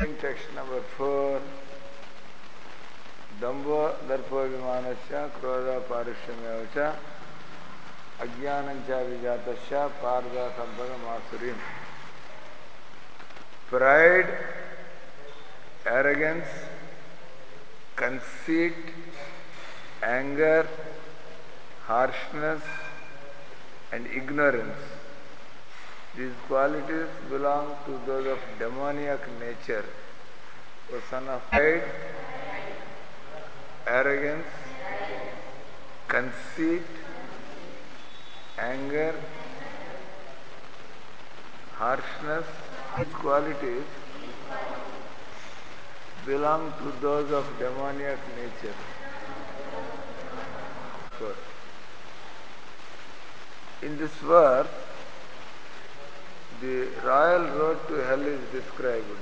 Text number four. दम्भो दर्पोभिमानस्य क्रोधपारुष्यमेव च अज्ञानं च विजातस्य पारदसम्पदमासुरीम् Pride, arrogance, conceit, anger, harshness, and ignorance. These qualities belong to those of demoniac nature. O son of pride, arrogance, conceit, anger, harshness, these qualities belong to those of demoniac nature. Four. In this verse, the royal road to hell is described.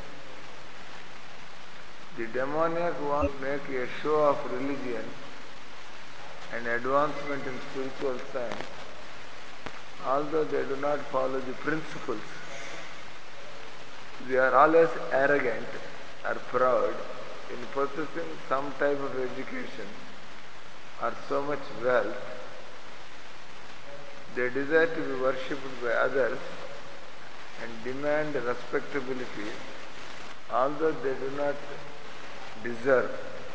The demoniac want to make a show of religion and advancement in spiritual science, although they do not follow the principles. They are always arrogant or proud in possessing some type of education or so much wealth. They desire to be worshipped by others and demand respectability, although they do not deserve.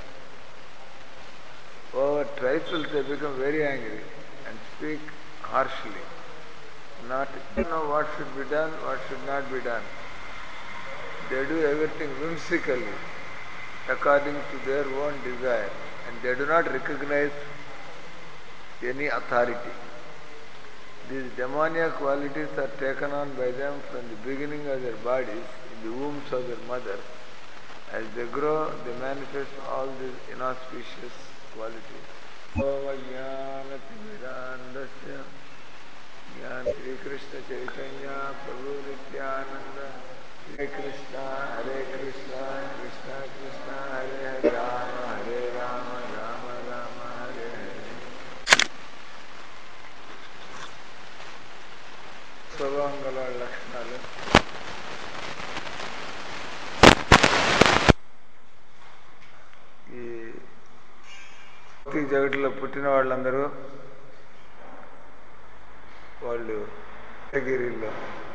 Over trifles, they become very angry and speak harshly. Not you know what should be done, what should not be done. They do everything whimsically, according to their own desire, and they do not recognize any authority. These demoniac qualities are taken on by them from the beginning of their bodies, in the wombs of their mothers. As they grow, they manifest all these inauspicious qualities. ज्ञानतिमिरान्दस्य ज्ञान श्रीकृष्ण चैतन्य प्रभु नित्यानंद हरे कृष्णा हरे कृष्णा कृष्णा कृष्णा हरे हरे राम हरे राम राम राम हरे हरे స్వభావం గల వాళ్ళ లక్షణాలు ఈ భౌతిక జగత్తులో పుట్టిన వాళ్ళందరూ వాళ్ళు కేటగిరీలో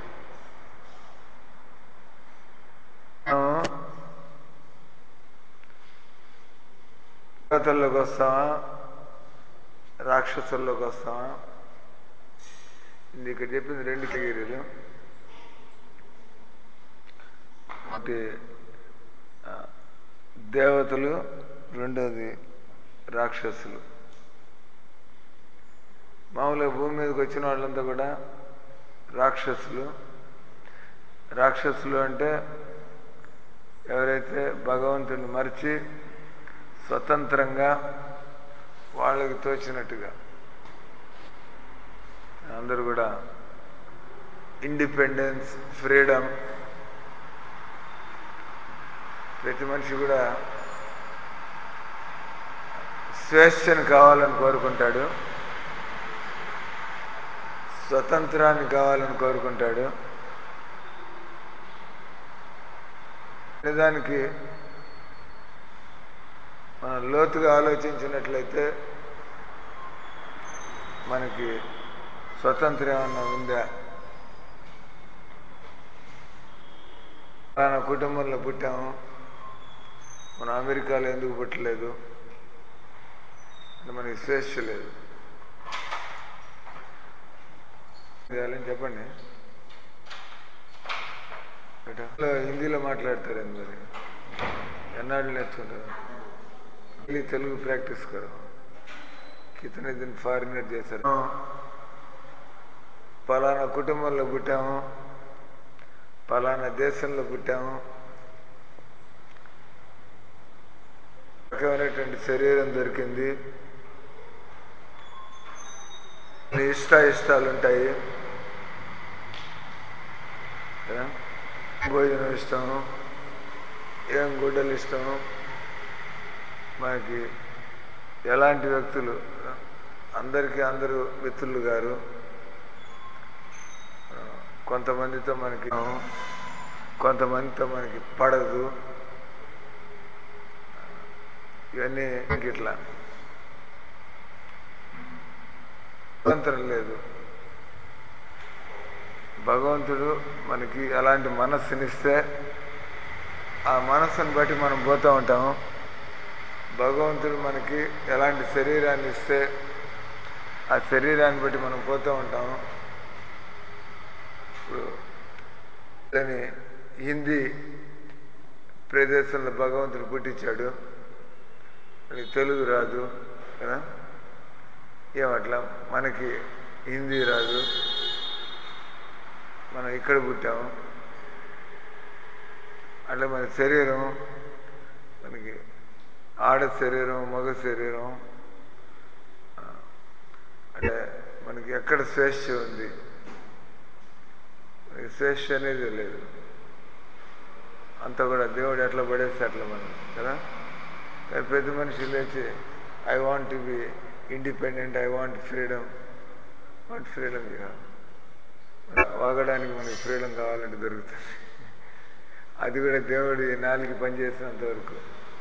దేవతల్లోకి వస్తామా రాక్షసుల్లోకి వస్తామా ఇది ఇక్కడ చెప్పింది రెండు కేటగిరీలు ఒకటి ఆ, దేవతలు రెండోది రాక్షసులు మామూలుగా భూమి మీదకి వచ్చిన వాళ్ళంతా కూడా రాక్షసులు రాక్షసులు అంటే ఎవరైతే భగవంతుని మరిచి స్వతంత్రంగా వాళ్ళకి తోచినట్టుగా అందరూ కూడా ఇండిపెండెన్స్ ఫ్రీడమ్ ప్రతి మనిషి కూడా స్వేచ్ఛను కావాలని కోరుకుంటాడు స్వతంత్రాన్ని కావాలని కోరుకుంటాడు నిజానికి మనం లోతుగా ఆలోచించినట్లయితే మనకి స్వతంత్రం ఏమన్నా ఉందా మన కుటుంబంలో పుట్టాము మనం అమెరికాలో ఎందుకు పుట్టలేదు అంటే మనకి స్వేచ్ఛ లేదు చేయాలని చెప్పండి ఎటా? హిందీలో మాట్లాడతారు మరి ఎన్నాళ్ళు నేర్చుకుంటారు మళ్ళీ తెలుగు ప్రాక్టీస్ కరో కితనే దిన్ ఫారినర్ చేశారు పలానా కుటుంబంలో పుట్టాము పలానా దేశంలో పుట్టాము రకమైనటువంటి శరీరం దొరికింది నీ ఇష్ట ఇష్టాలు ఉంటాయి కదా? భోజనం ఇష్టము ఏం గుడ్డలు ఇష్టము మనకి ఎలాంటి వ్యక్తులు అందరికీ అందరూ మిత్రులు గారు కొంతమందితో మనకి కొంతమందితో మనకి పడదు ఇవన్నీ ఇట్లా స్వతంత్రం లేదు భగవంతుడు మనకి ఎలాంటి మనస్సునిస్తే ఆ మనస్సును బట్టి మనం పోతూ ఉంటాము భగవంతుడు మనకి ఎలాంటి శరీరాన్ని ఇస్తే ఆ శరీరాన్ని బట్టి మనం పోతూ ఉంటాము ఇప్పుడు అని హిందీ ప్రదేశంలో భగవంతుడు పుట్టించాడు మనకి తెలుగు రాదు కదా ఏమట్లా మనకి హిందీ రాదు మనం ఇక్కడ పుట్టాము అట్లా మన శరీరం మనకి ఆడ శరీరం మగ శరీరం ఆ, అంటే మనకి ఎక్కడ స్వేచ్ఛ ఉంది మనకి స్వేచ్ఛ అనేది లేదు అంతా కూడా దేవుడు ఎట్లా పడేస్తే అట్లా మనం కదా కానీ ప్రతి మనిషి లేచి I want to be independent I want freedom what freedom వాగడానికి మనకి ఫ్రీడమ్ కావాలంటే దొరుకుతుంది అది కూడా దేవుడు ఈ నాలుగు పనిచేసినంత వరకు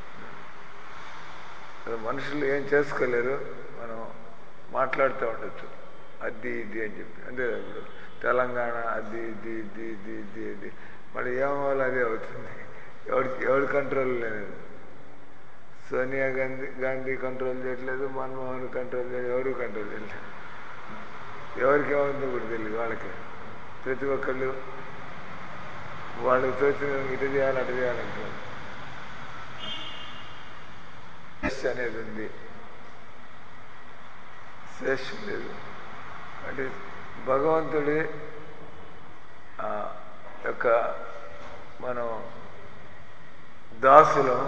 అసలు మనుషులు ఏం చేసుకోలేరు మనం మాట్లాడుతూ ఉండొచ్చు అది ఇది అని చెప్పి అంటే ఇప్పుడు తెలంగాణ అది ఇది ఇది ఇది ఇది ఇది మరి ఏమవ్వాలి అదే అవుతుంది ఎవరి ఎవరి కంట్రోల్ లేదు సోనియా గాంధీ గాంధీ కంట్రోల్ చేయట్లేదు మన్మోహన్ కంట్రోల్ చేయలేదు ఎవరు కంట్రోల్ చేయలేదు ఎవరికి ఏముందో కూడా తెలియదు వాళ్ళకి ప్రతి ఒక్కళ్ళు వాళ్ళకి తోచిన ఇటు చేయాలి అటు చేయాలంటారు స్వేచ్ఛ అనేది ఉంది స్వేచ్ఛ లేదు అంటే భగవంతుడి ఆ, యొక్క మనం దాసులం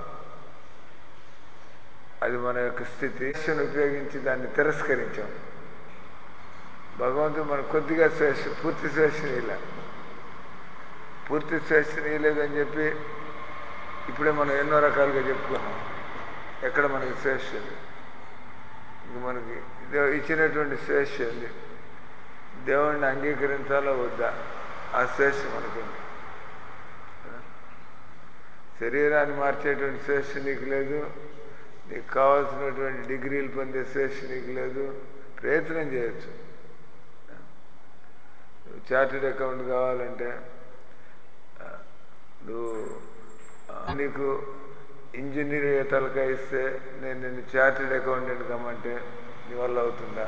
అది మన యొక్క స్థితి స్వేచ్ఛను ఉపయోగించి దాన్ని తిరస్కరించాం భగవంతుడు మనకు కొద్దిగా స్వేచ్ఛ పూర్తి స్వేచ్ఛని ఇలా పూర్తి స్వేచ్ఛని ఇవ్వలేదని చెప్పి ఇప్పుడే మనం ఎన్నో రకాలుగా చెప్పుకున్నాం ఎక్కడ మనకి స్వేచ్ఛ ఉంది ఇంక మనకి దేవు- ఇచ్చినటువంటి స్వేచ్ఛ ఉంది దేవుణ్ణి అంగీకరించాలా వద్దా ఆ స్వేచ్ఛ మనకుంది శరీరాన్ని మార్చేటువంటి స్వేచ్ఛ నీకు లేదు నీకు కావాల్సినటువంటి డిగ్రీలు పొందే స్వేచ్ఛ నీకు లేదు ప్రయత్నం చేయొచ్చు నువ్వు చార్టెడ్ అకౌంట్ కావాలంటే ఆ, నువ్వు ఆ, నీకు ఇంజనీర్ తలకాయ ఇస్తే నేను నిన్ను చార్టెడ్ అకౌంటెంట్ కమ్మంటే నీ వల్ల అవుతుందా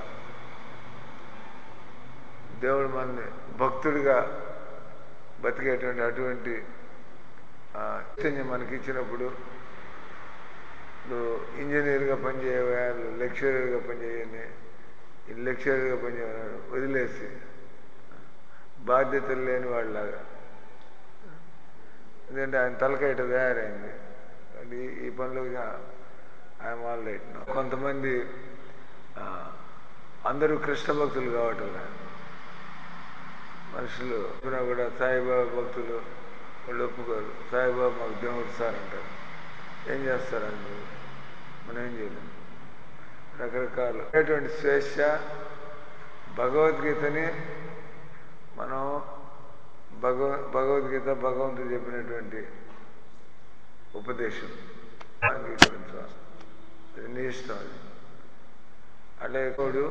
దేవుడు మనని భక్తుడిగా బతికేటువంటి అటువంటి ఆ, చైతన్యం మనకి ఇచ్చినప్పుడు నువ్వు ఇంజనీర్గా పనిచేయవా నువ్వు లెక్చరర్గా పనిచేయని ఈ లెక్చరర్గా పనిచేయమన్నాడు వదిలేసి బాధ్యతలు లేని వాళ్ళలాగా ఎందుకంటే ఆయన తలకాయట తయారైంది అంటే ఈ- ఈ పనిలో ఐఎమ్ ఆల్ రైట్ కొంతమంది ఆ, అందరూ కృష్ణ భక్తులు కావటం లేదు. మనుషులు చెప్పినా కూడా సాయిబాబా భక్తులు వాళ్ళు ఒప్పుకోరు సాయిబాబా మాకు దేవుడు సార్ అంటారు ఏం చేస్తారు అది మనం ఏం చేయలేం రకరకాలు అనేటువంటి స్వేచ్ఛ భగవద్గీతని మనం భగవ భగవద్గీత భగవంతుడు చెప్పినటువంటి ఉపదేశం అంగీకరించాలి అది నీ ఇష్టం అది అట్లా ఎక్కుడు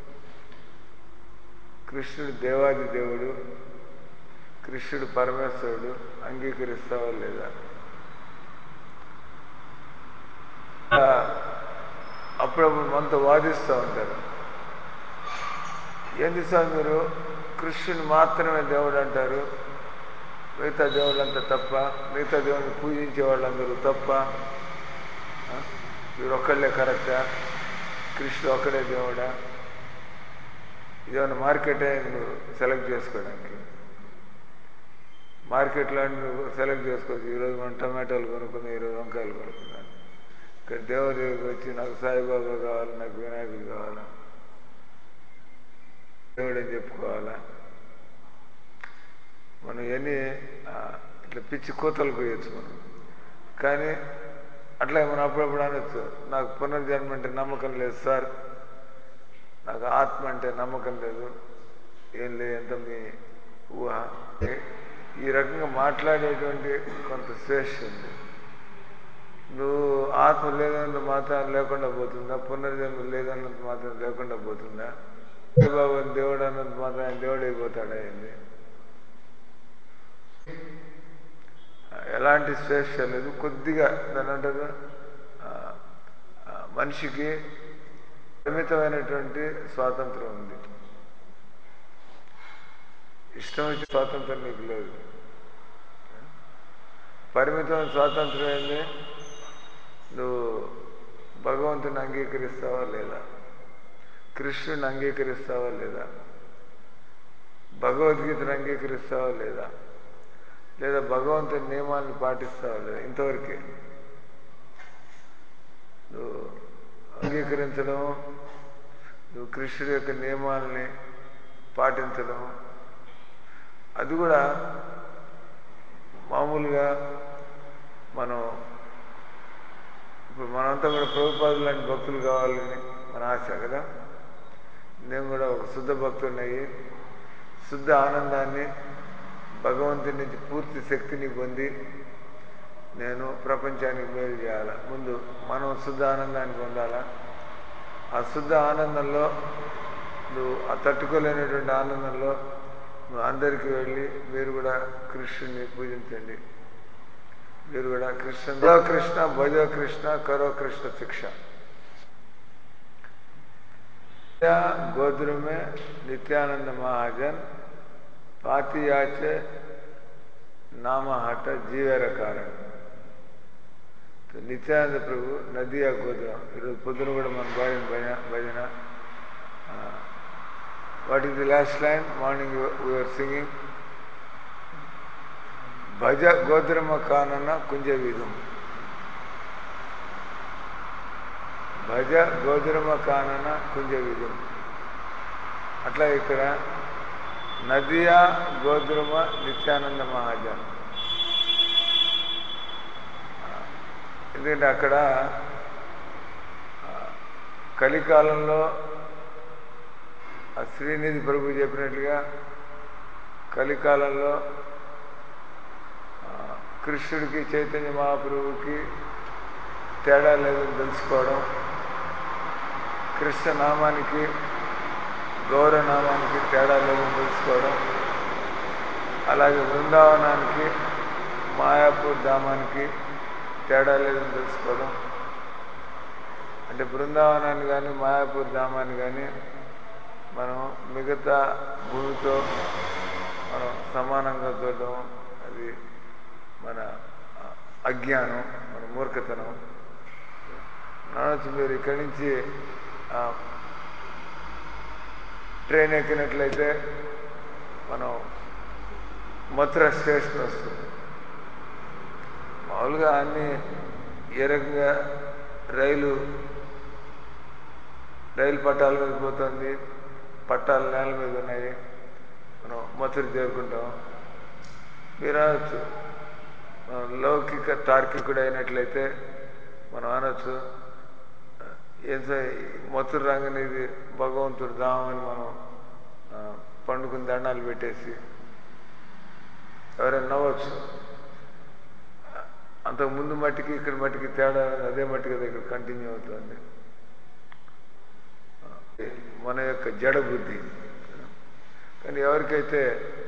కృష్ణుడు దేవాది దేవుడు కృష్ణుడు పరమేశ్వరుడు అంగీకరిస్తావా లేదా ఆ, అప్పుడప్పుడు మనతో వాదిస్తూ ఉంటారు ఏంది సార్ మీరు కృష్ణుని మాత్రమే దేవుడు అంటారు మిగతా దేవుళ్ళంతా తప్ప మిగతా దేవుడిని పూజించే వాళ్ళందరూ తప్ప ఆ? మీరు ఒక్కళ్ళే కరెక్టా కృష్ణుడు ఒక్కడే దేవుడా ఇదేమన్నా మార్కెటే నువ్వు సెలెక్ట్ చేసుకోవడానికి మార్కెట్లో నువ్వు సెలెక్ట్ చేసుకోవచ్చు ఈరోజు మనం టమాటాలు కొనుక్కున్నాం ఈరోజు వంకాయలు కొనుక్కున్నాను ఇక్కడ దేవుడి దగ్గరికి వచ్చి నాకు సాయిబాబా కావాలి నాకు వినాయకుడు కావాలా దేవుడు అని చెప్పుకోవాలా మనం ఎన్ని ఆ, ఇట్లా పిచ్చి కూతలు కోయచ్చు మనం కానీ అట్లా మనం అప్పుడప్పుడు అనొచ్చు నాకు పునర్జన్మ అంటే నమ్మకం లేదు సార్ నాకు ఆత్మ అంటే నమ్మకం లేదు ఏం లేదు ఎంత మీ ఊహ ఈ రకంగా మాట్లాడేటువంటి కొంత స్వేచ్ఛ ఉంది నువ్వు ఆత్మ లేదన్నంత మాత్రం లేకుండా పోతుందా పునర్జన్మ లేదన్నంత మాత్రం లేకుండా పోతుందా బాబు దేవుడు అన్నంత మాత్రం ఆయన దేవుడు అయిపోతాడా ఏంది ఎలాంటి స్వేచ్ఛ లేదు కొద్దిగా దాని అంటారు ఆ, ఆ, మనిషికి పరిమితమైనటువంటి స్వాతంత్రం ఉంది ఇష్టం వచ్చే స్వాతంత్రం నీకు లేదు పరిమితమైన స్వాతంత్రం ఏంది నువ్వు భగవంతుని అంగీకరిస్తావా లేదా కృష్ణుని అంగీకరిస్తావా లేదా భగవద్గీతను అంగీకరిస్తావా లేదా లేదా భగవంతుని నియమాలను పాటిస్తావా లేదా ఇంతవరకే నువ్వు అంగీకరించడం నువ్వు కృష్ణుడి యొక్క నియమాలని పాటించడం అది కూడా మామూలుగా మనం ఇప్పుడు మనంతా కూడా ప్రభుపాదులు లాంటి భక్తులు కావాలని మన ఆశ కదా నేను కూడా ఒక శుద్ధ భక్తున్నయ్యి శుద్ధ ఆనందాన్ని భగవంతుని నుంచి పూర్తి శక్తిని పొంది నేను ప్రపంచానికి మేలు చేయాలా ముందు మనం శుద్ధ ఆనందాన్ని పొందాలా ఆ శుద్ధ ఆనందంలో నువ్వు ఆ తట్టుకోలేనటువంటి ఆనందంలో నువ్వు అందరికీ వెళ్ళి మీరు కూడా కృష్ణుని పూజించండి మీరు కూడా కృష్ణ భజో కృష్ణ భజో కృష్ణ కరో కృష్ణ శిక్ష गोत्र में नित्यानंद महाजन पातियाचे नाम हट जीवेर कारण నిత్యానంద ప్రభు నదియా గోత్రం ఈరోజు పొద్దున కూడా మన బాడిన భజన భజన what is the last line morning we are singing భజ గోత్రమ కానన్న కుంజ వీధం భజ గోధురమ కానన కుంజ విధం అట్లా ఇక్కడ నదియా గోధురమ నిత్యానంద మహాజన్ ఎందుకంటే అక్కడ కలికాలంలో ఆ శ్రీనిధి ప్రభు చెప్పినట్లుగా కలికాలంలో కృష్ణుడికి చైతన్య మహాప్రభుకి తేడా లేదని తెలుసుకోవడం కృష్ణనామానికి గౌరవనామానికి తేడా లేదని తెలుసుకోవడం అలాగే బృందావనానికి మాయాపూర్ ధామానికి తేడా లేదని తెలుసుకోవడం అంటే బృందావనాన్ని కానీ మాయాపూర్ ధామాన్ని కానీ మనం మిగతా భూమితో మనం సమానంగా చూడడం అది మన అజ్ఞానం మన మూర్ఖతనం నానొచ్చు మీరు ఇక్కడి నుంచి ట్రైన్ ఎక్కినట్లయితే మనం మథుర స్టేషన్ వస్తుంది మామూలుగా అన్ని ఏ రకంగా రైలు రైలు పట్టాల మీద పోతుంది పట్టాలు నేల మీద ఉన్నాయి మనం మథుర చేరుకుంటాం మీరు అనొచ్చు లౌకిక తార్కికుడు అయినట్లయితే మనం అనొచ్చు ఏం మథుర రంగని ఇది భగవంతుడు దామని మనం పండుకుని దండాలు పెట్టేసి ఎవరైనా నవ్వచ్చు అంతకు ముందు మట్టికి ఇక్కడ మట్టికి తేడా అదే మట్టికి అది ఇక్కడ కంటిన్యూ అవుతుంది మన యొక్క జడ బుద్ధి కానీ ఎవరికైతే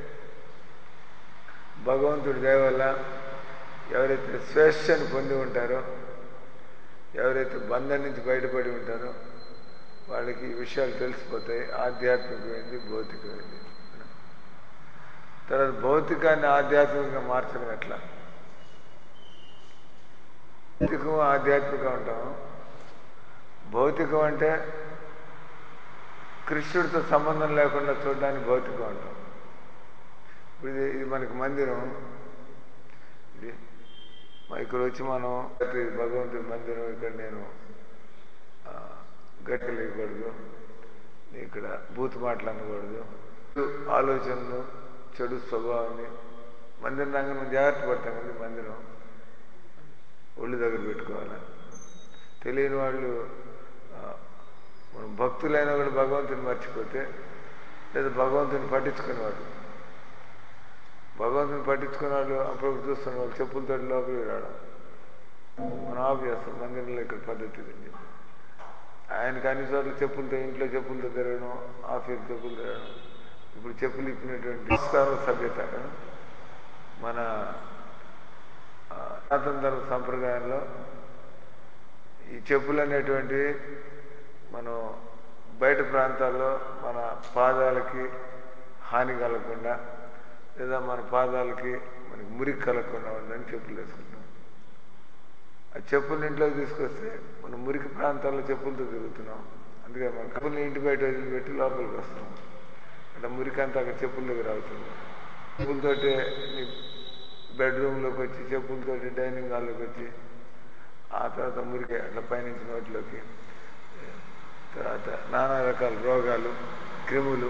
భగవంతుడి దయ వల్ల ఎవరైతే స్వేచ్ఛను పొంది ఉంటారో ఎవరైతే బంధం నుంచి బయటపడి ఉంటారో వాళ్ళకి ఈ విషయాలు తెలిసిపోతాయి ఆధ్యాత్మికమైంది భౌతికమైంది తర్వాత భౌతికాన్ని ఆధ్యాత్మికంగా మార్చడం ఎట్లా భౌతికం ఆధ్యాత్మికం అంటాం భౌతికం అంటే కృష్ణుడితో సంబంధం లేకుండా చూడడానికి భౌతికం అంటాం ఇప్పుడు ఇది ఇది మనకి మందిరం ఇది ఇక్కడ వచ్చి మనం భగవంతుడి మందిరం ఇక్కడ నేను గట్టలేయకూడదు ఇక్కడ బూత్ మాట్లాడకూడదు ఆలోచనలు చెడు స్వభావాన్ని మందిరం రంగం మనం జాగ్రత్త పడతాం కదా మందిరం ఒళ్ళు దగ్గర పెట్టుకోవాలి తెలియని వాళ్ళు మనం భక్తులైనా కూడా భగవంతుని మర్చిపోతే లేదా భగవంతుని పట్టించుకునేవాడు భగవంతు భగవంతుని పట్టించుకున్న వాళ్ళు అప్పుడప్పుడు చూస్తున్న వాళ్ళు చెప్పులతో లోపలికి రావడం మనం ఆఫ్ చేస్తాం మందిరంలో ఇక్కడ పద్ధతి ఇది అని చెప్పి ఆయనకి అన్ని చోట్ల చెప్పులతో ఇంట్లో చెప్పులతో తిరగడం ఆఫీస్ చెప్పులు తిరగడం ఇప్పుడు చెప్పులు ఇప్పినటువంటి సంస్కారం సభ్యత మన ఆ, సనాతన ధర్మ సంప్రదాయంలో ఈ చెప్పులు అనేటువంటివి మనం బయట ప్రాంతాల్లో మన పాదాలకి హాని కలగకుండా లేదా మన పాదాలకి మనకి మురికి కలగకుండా ఉందని చెప్పులు వేసుకుంటాం ఆ చెప్పులు ఇంట్లోకి తీసుకొస్తే మనం మురికి ప్రాంతాల్లో చెప్పులతో తిరుగుతున్నాం అందుకే మన చెప్పుల్ని ఇంటి బయట వదిలిపెట్టి లోపలికి వస్తాం అంటే మురికి అంతా అక్కడ చెప్పుల దగ్గర అవుతుంది చెప్పులతోటి నీ బెడ్రూమ్లోకి వచ్చి చెప్పులతోటి డైనింగ్ హాల్లోకి వచ్చి ఆ తర్వాత మురికి అట్లా పైనుంచి నోట్లోకి తర్వాత నానా రకాల రోగాలు క్రిములు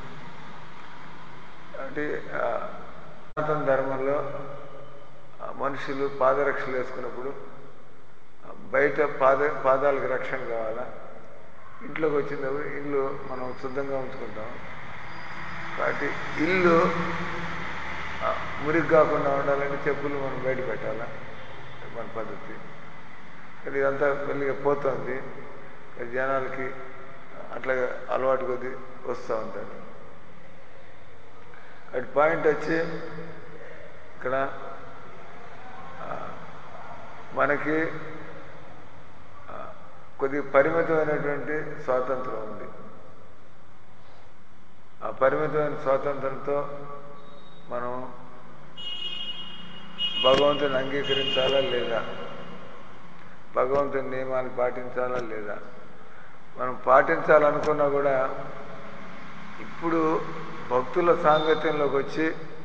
అంటే ఆ, సనాతన ధర్మంలో ఆ, మనుషులు పాదరక్షలు వేసుకున్నప్పుడు ఆ, బయట పాద పాదాలకు రక్షణ కావాలా ఇంట్లోకి వచ్చినప్పుడు ఇల్లు మనం శుద్ధంగా ఉంచుకుంటాం కాబట్టి ఇల్లు ఆ, మురికి కాకుండా ఉండాలంటే చెప్పులు మనం బయట పెట్టాలా ఇది మన పద్ధతి కానీ ఇదంతా మెల్లిగా పోతుంది కానీ జనాలకి అట్లా అలవాటు కొద్ది వస్తూ ఉంటారు అటు పాయింట్ వచ్చి ఇక్కడ ఆ, మనకి ఆ, కొద్ది పరిమితమైనటువంటి స్వాతంత్రం ఉంది ఆ పరిమితమైన స్వాతంత్రంతో మనం భగవంతుని అంగీకరించాలా లేదా భగవంతుని నియమాలు పాటించాలా లేదా మనం పాటించాలనుకున్నా కూడా ఇప్పుడు భక్తుల సాంగత్యంలోకి వచ్చి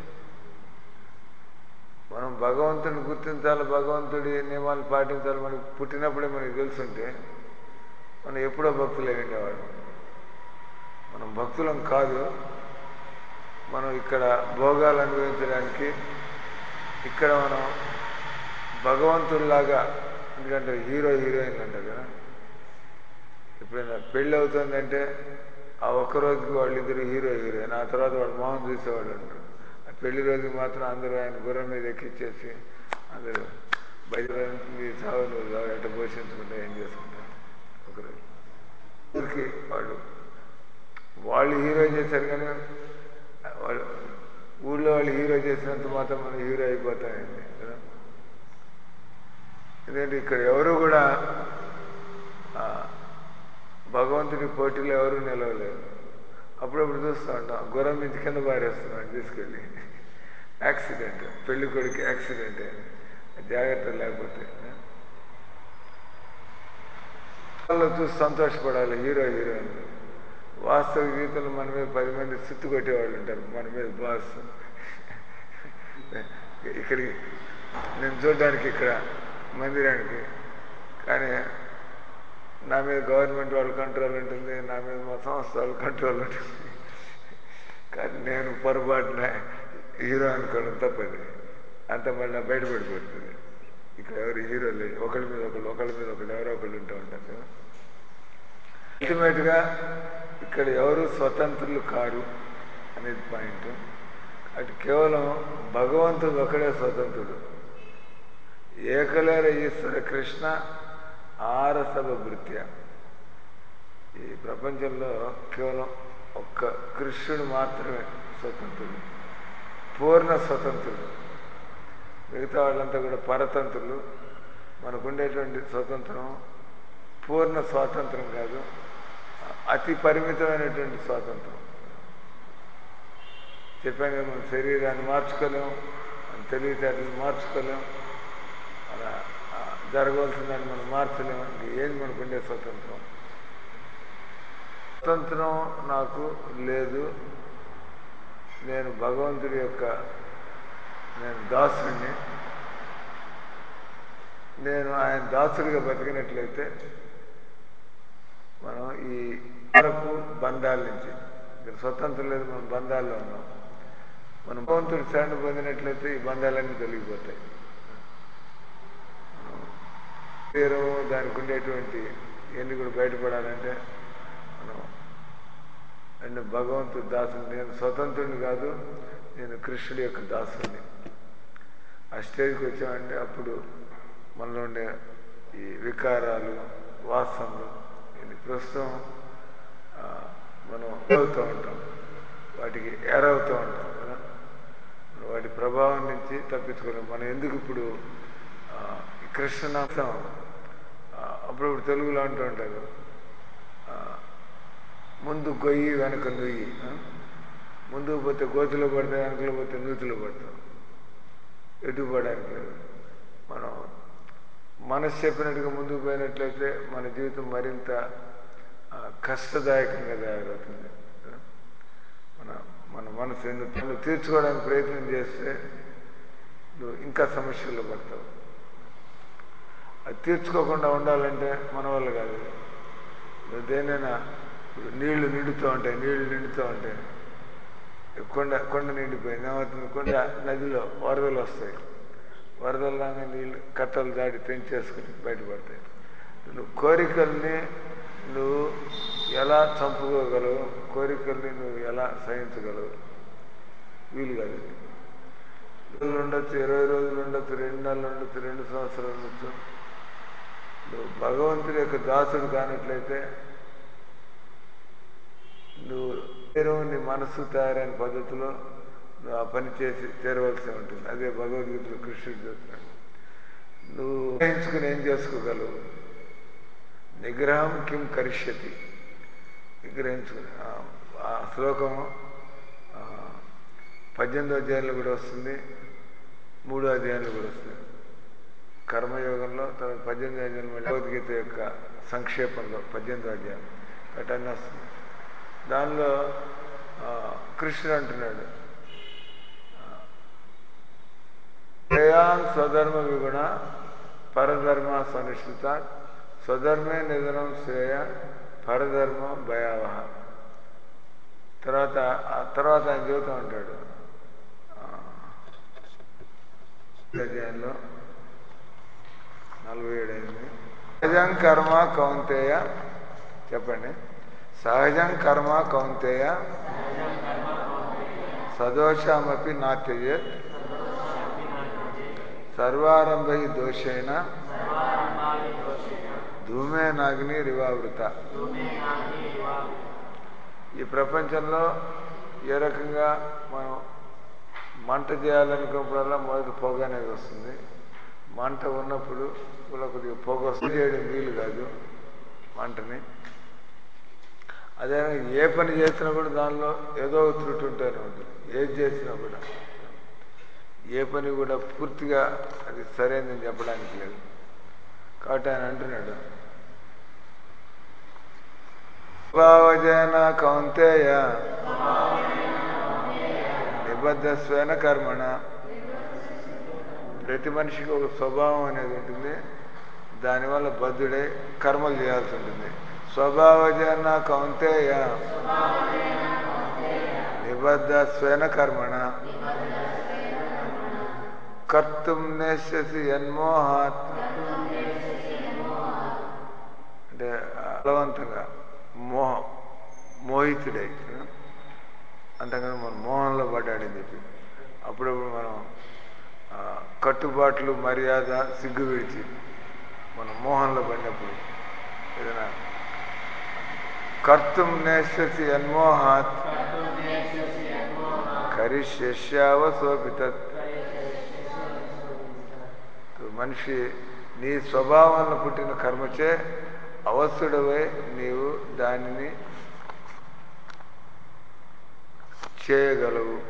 మనం భగవంతుని గుర్తించాలి భగవంతుడి నియమాలు పాటించాలి మనకి పుట్టినప్పుడే మనకి తెలుసుంటే మనం ఎప్పుడో భక్తులు ఉండేవాడు మనం భక్తులం కాదు మనం ఇక్కడ భోగాలు అనుభవించడానికి ఇక్కడ మనం భగవంతుడిలాగా ఎందుకంటే హీరో హీరోయిన్ అంటారు కదా ఎప్పుడైనా పెళ్ళి అవుతుందంటే ఆ ఒక్క రోజుకి వాళ్ళిద్దరు హీరో హీరోయిన్ ఆ తర్వాత వాడు మొహం చూసేవాళ్ళు ఉంటారు ఆ పెళ్లి రోజుకి మాత్రం అందరూ ఆయన గుర్రం మీద ఎక్కిచ్చేసి అందరూ బయట నీ చావు నువ్వు చావు ఎట్ట పోషించుకుంటా ఏం చేసుకుంటారు ఒకరోజు ఊరికి వాళ్ళు వాళ్ళు హీరో చేశారు కానీ వాళ్ళు ఊళ్ళో వాళ్ళు హీరో చేసినంత మాత్రం మనం హీరో అయిపోతామండి కదా ఎందుకంటే ఇక్కడ ఎవరు కూడా ఆ, భగవంతుడి పోటీలో ఎవరు నిలవలేరు అప్పుడప్పుడు చూస్తూ ఉంటాం గుర్రం నుంచి కింద పారేస్తున్నాడు తీసుకెళ్ళి యాక్సిడెంట్ పెళ్లి కొడుకు యాక్సిడెంట్ అయింది జాగ్రత్త లేకపోతే వాళ్ళు చూసి సంతోషపడాలి హీరో హీరోయిన్ వాస్తవ జీవితంలో మన మీద పది మంది సుత్తు కొట్టేవాళ్ళు ఉంటారు మన మీద బాస్ ఇక్కడికి నేను చూడడానికి ఇక్కడ మందిరానికి కానీ నా మీద గవర్నమెంట్ వాళ్ళ కంట్రోల్ ఉంటుంది నా మీద మా సంస్థ వాళ్ళ కంట్రోల్ ఉంటుంది కానీ నేను పొరపాటున హీరో అనుకోవడం తప్పది అంత మళ్ళీ బయటపడిపోతుంది ఇక్కడ ఎవరు హీరో లేదు ఒకళ్ళ మీద ఒకళ్ళు ఒకళ్ళ మీద ఒకళ్ళు ఎవరో ఒకళ్ళు ఉంటూ ఉంటారు కదా అల్టిమేట్గా ఇక్కడ ఎవరు స్వతంత్రులు కారు అనేది పాయింట్ అటు కేవలం భగవంతుడు ఒకడే స్వతంత్రుడు ఏకలేర ఈశ్వర కృష్ణ ఆరసభ భృత్య ఈ ప్రపంచంలో కేవలం ఒక్క కృష్ణుడు మాత్రమే స్వతంత్రుడు పూర్ణ స్వతంత్రుడు మిగతా వాళ్ళంతా కూడా పరతంత్రులు మనకుండేటువంటి స్వతంత్రం పూర్ణ స్వాతంత్రం కాదు అతి పరిమితమైనటువంటి స్వాతంత్రం చెప్పాను కదా మన శరీరాన్ని మార్చుకోలేం మన తెలివితేటలు మార్చుకోలేం అలా ఆ, జరగవలసిందని మనం మార్చలేం ఇంక ఏది మనకుండే స్వతంత్రం స్వతంత్రం నాకు లేదు నేను భగవంతుడి యొక్క నేను దాసుడిని నేను ఆయన దాసుడిగా బతికినట్లయితే మనం ఈ వరకు బంధాల నుంచి ఇక్కడ స్వతంత్రం లేదు మనం బంధాల్లో ఉన్నాం మనం భగవంతుడి శరణ పొందినట్లయితే ఈ బంధాలన్నీ తొలగిపోతాయి శరీరం దానికి ఉండేటువంటి ఎన్ని కూడా బయటపడాలంటే మనం అండ్ భగవంతుడు దాసుడు నేను స్వతంత్రుడిని కాదు నేను కృష్ణుడి యొక్క దాసుని ఆ స్టేజ్కి వచ్చామంటే అప్పుడు మనలో ఉండే ఈ వికారాలు వాసనలు ఇది ప్రస్తుతం ఆ, మనం అవుతూ ఉంటాం వాటికి ఏరవుతూ ఉంటాం కదా వాటి ప్రభావం నుంచి తప్పించుకోలేం మనం ఎందుకు ఇప్పుడు ఆ, ఈ కృష్ణనాథం అప్పుడప్పుడు తెలుగులో అంటూ ఉంటారు ఆ, ముందు గొయ్యి వెనక నుయ్యి ఆ? ముందుకు పోతే గోతులో పడితే వెనకలో పోతే నూతిలో పడతాం ఎటు పడడానికి లేదు మనం మనసు చెప్పినట్టుగా ముందుకు పోయినట్లయితే మన జీవితం మరింత ఆ, కష్టదాయకంగా తయారవుతుంది మన మన మనసు ఎందుకు తను తీర్చుకోవడానికి ప్రయత్నం చేస్తే నువ్వు ఇంకా సమస్యల్లో పడతావు అది తీర్చుకోకుండా ఉండాలంటే మన వల్ల కాదు నువ్వు దేనైనా ఇప్పుడు నీళ్లు నిండుతూ ఉంటాయి నీళ్లు నిండుతూ ఉంటాయి కొండ కొండ నిండిపోయింది ఏమవుతుంది కొండ నదిలో వరదలు వస్తాయి వరదలు రాగా నీళ్ళు కట్టలు దాడి తెంచేసుకుని బయటపడతాయి నువ్వు కోరికల్ని నువ్వు ఎలా చంపుకోగలవు కోరికల్ని నువ్వు ఎలా సహించగలవు వీలు కాదు ఇది. రోజులు ఉండొచ్చు ఇరవై రోజులు ఉండొచ్చు రెండు నెలలు ఉండొచ్చు రెండు సంవత్సరాలు ఉండొచ్చు నువ్వు భగవంతుడి యొక్క దాసుడు కానట్లయితే నువ్వు శరీరం నీ మనస్సు తయారైన పద్ధతిలో నువ్వు ఆ పని చేసి చేరవలసి ఉంటుంది అదే భగవద్గీతలో కృష్ణుడు చెప్తున్నాడు నువ్వు గ్రహించుకుని ఏం చేసుకోగలవు నిగ్రహం కిం కరిష్యతి నిగ్రహించుకుని ఆ- ఆ శ్లోకం ఆ, పద్దెనిమిదో అధ్యాయంలో కూడా వస్తుంది మూడో అధ్యాయంలో కూడా వస్తుంది కర్మయోగంలో తర్వాత పద్దెనిమిది అధ్యాయం మళ్ళీ భగవద్గీత యొక్క సంక్షేపంలో పద్దెనిమిదో అధ్యాయం అటన్నీ వస్తుంది దానిలో ఆ, కృష్ణుడు అంటున్నాడు శ్రేయాన్ స్వధర్మ విగుణ పరధర్మ సనిష్ఠిత స్వధర్మే నిధనం శ్రేయ పరధర్మ భయావహ తర్వాత ఆ తర్వాత ఆయన చెబుతూ ఉంటాడు ఆ, అధ్యాయంలో నలభై ఏడు అయింది సహజం కర్మ కౌంతేయ చెప్పండి సహజం కర్మ కౌంతేయ సదోషమపి నాత్యజేత్ సర్వారంభై దోషేణ ధూమేనాగ్ని రివావృత ఈ ప్రపంచంలో ఏ రకంగా మనం మంట చేయాలనుకున్నప్పుడల్లా మొదటి పొగ అనేది వస్తుంది మంట ఉన్నప్పుడు కూడా కొద్దిగా పొగ వస్తుంది చేయడం వీలు కాదు మంటని అదే ఏ పని చేసినా కూడా దానిలో ఏదో ఒక త్రుటి ఉంటూనే ఉంటుంది ఏది చేసినా కూడా ఏ పని కూడా పూర్తిగా అది సరైనదని చెప్పడానికి లేదు కాబట్టి ఆయన అంటున్నాడు భావజన కౌంతేయ నిబద్ధస్వైన కర్మణ ప్రతి మనిషికి ఒక స్వభావం అనేది ఉంటుంది దానివల్ల బద్ధుడై కర్మలు చేయాల్సి ఉంటుంది స్వభావజన కౌంతేయ నిబద్ధ స్వైన కర్మణ కర్తుం నేష్యసి యన్మోహాత్ అంటే బలవంతంగా మోహం మోహితుడై అంతకన్నా మనం మోహంలో పడ్డాడని చెప్పి అప్పుడప్పుడు మనం ఆ, కట్టుబాట్లు మర్యాద సిగ్గు విడిచి మనం మోహంలో పడినప్పుడు ఏదైనా కర్తుం నేష్యసి యన్మోహాత్ కరిష్యశ్యావ సోపితత్ మనిషి నీ స్వభావంలో పుట్టిన కర్మచే అవస్థుడవై నీవు దానిని చేయగలవు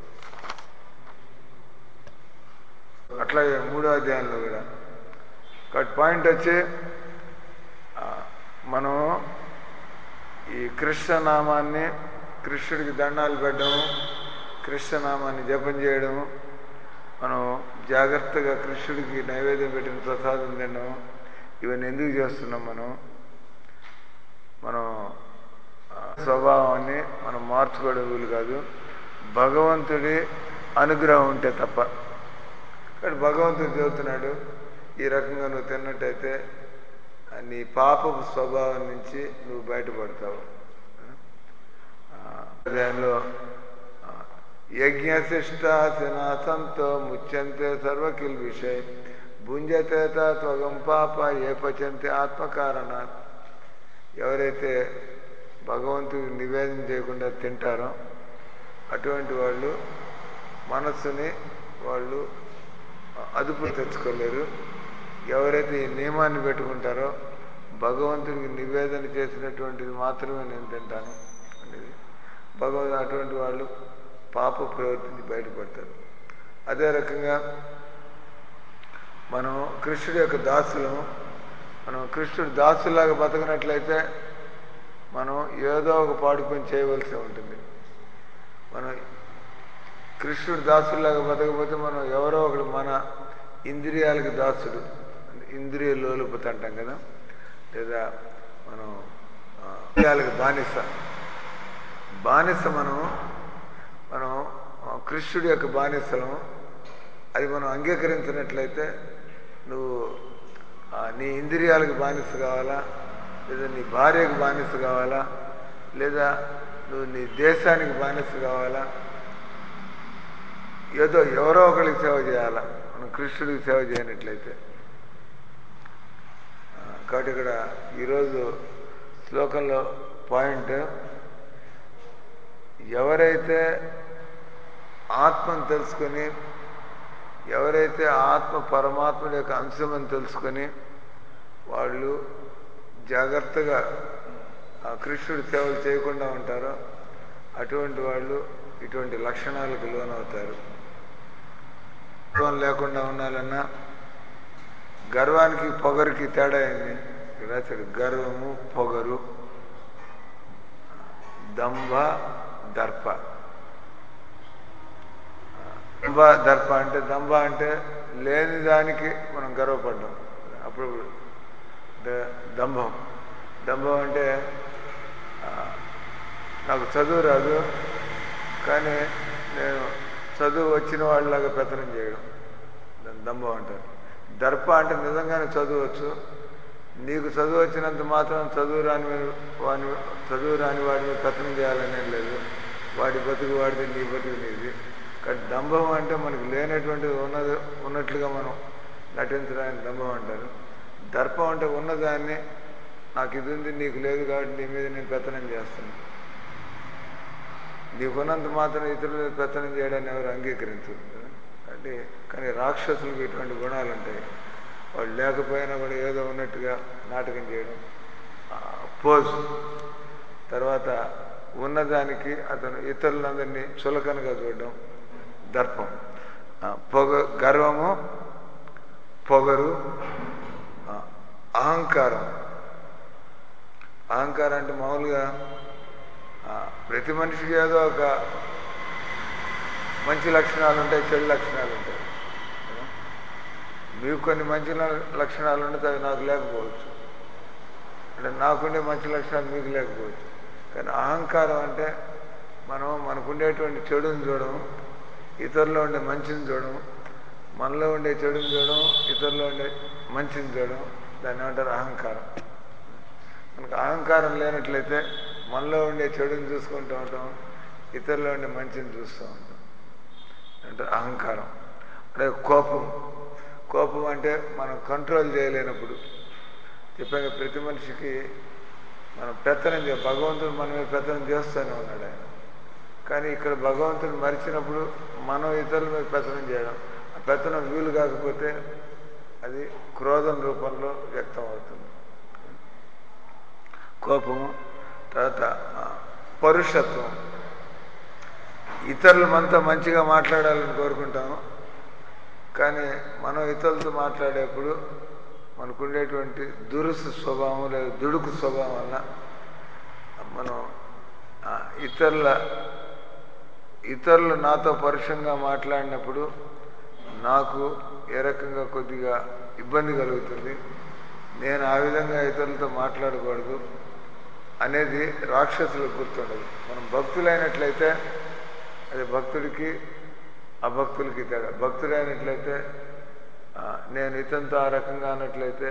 అట్లాగే మూడో అధ్యాయంలో కూడా కాబట్టి పాయింట్ వచ్చి ఆ, మనం ఈ కృష్ణనామాన్ని కృష్ణుడికి దండాలు పెట్టడము కృష్ణనామాన్ని జపం చేయడము మనం జాగ్రత్తగా కృష్ణుడికి నైవేద్యం పెట్టిన ప్రసాదం తినడం ఇవన్నీ ఎందుకు చేస్తున్నాం మనం మనం ఆ, స్వభావాన్ని మనం మార్చుకోవడం వీలు కాదు భగవంతుడి అనుగ్రహం ఉంటే తప్ప కానీ భగవంతుడు చెబుతున్నాడు ఈ రకంగా నువ్వు తిన్నట్టయితే ఆ, నీ పాపపు స్వభావం నుంచి నువ్వు బయటపడతావు ఆ, దానిలో ఆ, యజ్ఞశిష్టాసనాసంతో ముచ్యంతే సర్వకిల్ విషయ భుంజతే త్వగం పాప ఏ పచంతే ఆత్మకారణాత్ ఎవరైతే భగవంతుడికి నివేదన చేయకుండా తింటారో అటువంటి వాళ్ళు మనస్సుని వాళ్ళు అదుపు తెచ్చుకోలేరు ఎవరైతే ఈ నియమాన్ని పెట్టుకుంటారో భగవంతుడికి నివేదన చేసినటువంటిది మాత్రమే నేను తింటాను అనేది భగవంతు అటువంటి వాళ్ళు పాప ప్రవృత్తి బయటపడతారు అదే రకంగా మనం కృష్ణుడి యొక్క దాసులం మనం కృష్ణుడు దాసులాగా బతకనట్లయితే మనం ఏదో ఒక పాడు పని చేయవలసి ఉంటుంది మనం కృష్ణుడు దాసులాగా బతకపోతే మనం ఎవరో ఒకడు మన ఇంద్రియాలకు దాసుడు ఇంద్రియ లోలుపత అంటాం కదా లేదా మనం ఇంద్రియాలకు బానిస బానిస మనం మనం కృష్ణుడి యొక్క బానిసలం అది మనం అంగీకరించినట్లయితే నువ్వు నీ ఇంద్రియాలకు బానిస కావాలా లేదా నీ భార్యకు బానిస కావాలా లేదా నువ్వు నీ దేశానికి బానిస కావాలా ఏదో ఎవరో ఒకరికి సేవ చేయాలా మనం కృష్ణుడికి సేవ చేయనట్లయితే కాబట్టి ఇక్కడ ఈరోజు శ్లోకంలో పాయింట్ ఎవరైతే ఆత్మను తెలుసుకొని ఎవరైతే ఆత్మ పరమాత్ముడి యొక్క అంశమని తెలుసుకొని వాళ్ళు జాగ్రత్తగా ఆ కృష్ణుడి సేవలు చేయకుండా ఉంటారో అటువంటి వాళ్ళు ఇటువంటి లక్షణాలకు లోనవుతారు గర్వం లేకుండా ఉండాలన్నా గర్వానికి పొగరికి తేడా అయింది రాశాడు గర్వము పొగరు దంభ దర్ప దంభ దర్ప అంటే దంభ అంటే లేని దానికి మనం గర్వపడ్డాం అప్పుడు దంభం దంభం అంటే నాకు చదువు రాదు కానీ నేను చదువు వచ్చిన వాళ్ళలాగా పెత్తనం చేయడం దాన్ని దంభం అంటారు దర్ప అంటే నిజంగానే చదువచ్చు నీకు చదువు వచ్చినంత మాత్రం చదువు రాని వాని చదువు రాని వాడి మీద పెత్తనం చేయాలనే లేదు వాడి బతుకు వాడిది నీ బతుకు నీది కానీ దంభం అంటే మనకు లేనటువంటిది ఉన్నది ఉన్నట్లుగా మనం నటించడానికి దంభం అంటారు దర్పం అంటే ఉన్నదాన్ని నాకు ఇది ఉంది నీకు లేదు కాబట్టి నీ మీద నేను పెత్తనం చేస్తాను నీకున్నంత మాత్రం ఇతరుల పెత్తనం చేయడాన్ని ఎవరు అంగీకరించరు అంటే కానీ రాక్షసులకు ఇటువంటి గుణాలు ఉంటాయి వాళ్ళు లేకపోయినా కూడా ఏదో ఉన్నట్టుగా నాటకం చేయడం పోజ్ తర్వాత ఉన్నదానికి అతను ఇతరులందరినీ చులకనగా చూడడం దర్పం పొగ గర్వము పొగరు అహంకారం అహంకారం అంటే మామూలుగా ప్రతి మనిషికి ఏదో ఒక మంచి లక్షణాలు ఉంటాయి చెడు లక్షణాలు ఉంటాయి మీకు కొన్ని మంచి లక్షణాలు ఉంటాయి అవి నాకు లేకపోవచ్చు అంటే నాకుండే మంచి లక్షణాలు మీకు లేకపోవచ్చు కానీ అహంకారం అంటే మనం మనకుండేటువంటి చెడుని చూడడం ఇతరులో ఉండే మంచిని చూడడం మనలో ఉండే చెడుని చూడడం ఇతరులో ఉండే మంచిని చూడడం దాన్ని ఏమంటారు అహంకారం మనకు అహంకారం లేనట్లయితే మనలో ఉండే చెడుని చూసుకుంటూ ఉంటాం ఇతరులో ఉండే మంచిని చూస్తూ ఉంటాం అంటే అహంకారం అంటే కోపం కోపం అంటే మనం కంట్రోల్ చేయలేనప్పుడు చెప్పాక ప్రతి మనిషికి మనం పెత్తనం చే భగవంతుడు మన మీద పెత్తనం చేస్తూనే ఉన్నాడు ఆయన కానీ ఇక్కడ భగవంతుడు మరిచినప్పుడు మనం ఇతరుల మీద పెత్తనం చేయడం ఆ పెత్తనం వీలు కాకపోతే అది క్రోధం రూపంలో వ్యక్తం అవుతుంది కోపము తర్వాత పరుషత్వం ఇతరులు మనతో మంచిగా మాట్లాడాలని కోరుకుంటాము కానీ మనం ఇతరులతో మాట్లాడేప్పుడు మనకుండేటువంటి దురుసు స్వభావం లేదా దుడుకు స్వభావం వల్ల మనం ఇతరుల ఇతరులు నాతో పరుషంగా మాట్లాడినప్పుడు నాకు ఏ రకంగా కొద్దిగా ఇబ్బంది కలుగుతుంది నేను ఆ విధంగా ఇతరులతో మాట్లాడకూడదు అనేది రాక్షసులకు గుర్తుండదు మనం భక్తులైనట్లయితే అది భక్తుడికి అభక్తులకి తేడా భక్తుడైనట్లయితే నేను ఇతనితో ఆ రకంగా అన్నట్లయితే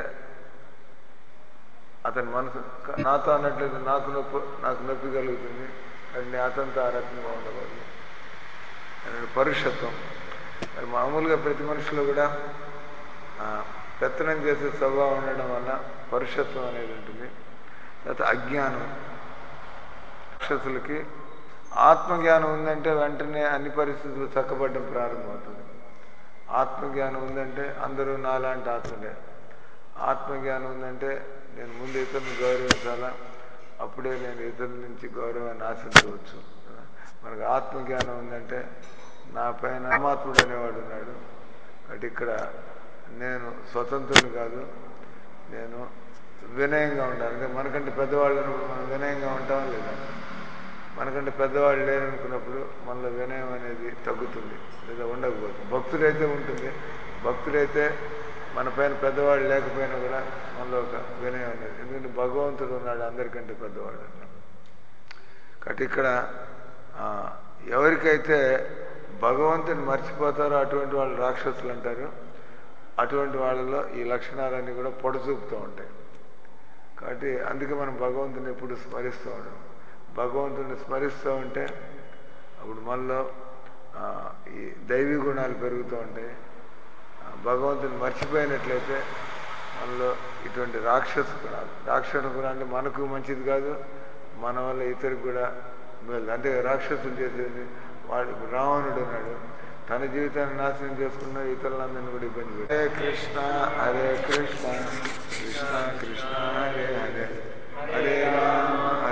అతని మనసు నాతో అన్నట్లయితే నాకు నొప్పి నాకు నొప్పి కలుగుతుంది అది నేను అతనితో ఆ రకంగా ఉండకూడదు అనేది పరుషత్వం మరి మామూలుగా ప్రతి మనిషిలో కూడా ఆ, పెత్తనం చేసే స్వభావం ఉండడం వల్ల పరుషత్వం అనేది ఉంటుంది తర్వాత అజ్ఞానం రాక్షసులకి ఆత్మజ్ఞానం ఉందంటే వెంటనే అన్ని పరిస్థితులు చక్కబడడం ప్రారంభమవుతుంది ఆత్మజ్ఞానం ఉందంటే అందరూ నాలాంటి ఆత్మలే ఆత్మజ్ఞానం ఉందంటే నేను ముందు ఇతరులను గౌరవించాలా అప్పుడే నేను ఇతరుల నుంచి గౌరవాన్ని ఆశించవచ్చు మనకు ఆత్మజ్ఞానం ఉందంటే నా పైన పరమాత్ముడు అనేవాడు ఉన్నాడు కాబట్టి ఇక్కడ నేను స్వతంత్రుని కాదు నేను వినయంగా ఉండాలి అంటే మనకంటే పెద్దవాళ్ళు ఉన్నప్పుడు మనం వినయంగా ఉంటాం లేదా మనకంటే పెద్దవాళ్ళు లేరనుకున్నప్పుడు మనలో వినయం అనేది తగ్గుతుంది లేదా ఉండకపోతుంది భక్తుడైతే ఉంటుంది భక్తుడైతే మన పైన పెద్దవాళ్ళు లేకపోయినా కూడా మనలో ఒక వినయం అనేది ఎందుకంటే భగవంతుడు ఉన్నాడు అందరికంటే పెద్దవాడు కాబట్టి ఇక్కడ ఆ, ఎవరికైతే భగవంతుని మర్చిపోతారో అటువంటి వాళ్ళు రాక్షసులు అంటారు అటువంటి వాళ్ళలో ఈ లక్షణాలన్నీ కూడా పొడచూపుతూ ఉంటాయి కాబట్టి అందుకే మనం భగవంతుని ఎప్పుడు స్మరిస్తూ ఉంటాం భగవంతుని స్మరిస్తూ ఉంటే అప్పుడు మనలో ఆ, ఈ దైవీ గుణాలు పెరుగుతూ ఉంటాయి ఆ, భగవంతుని మర్చిపోయినట్లయితే మనలో ఇటువంటి రాక్షస గుణాలు రాక్షస గుణాలు అంటే మనకు మంచిది కాదు మన వల్ల ఇతరికి కూడా మేలు అంటే రాక్షసులు చేసేది వాడు ఇప్పుడు రావణుడు ఉన్నాడు తన జీవితాన్ని నాశనం చేసుకున్న ఇతరులందరినీ కూడా ఇబ్బంది పెట్టి హరే కృష్ణ హరే కృష్ణ కృష్ణ కృష్ణ హరే హరే హరే రామ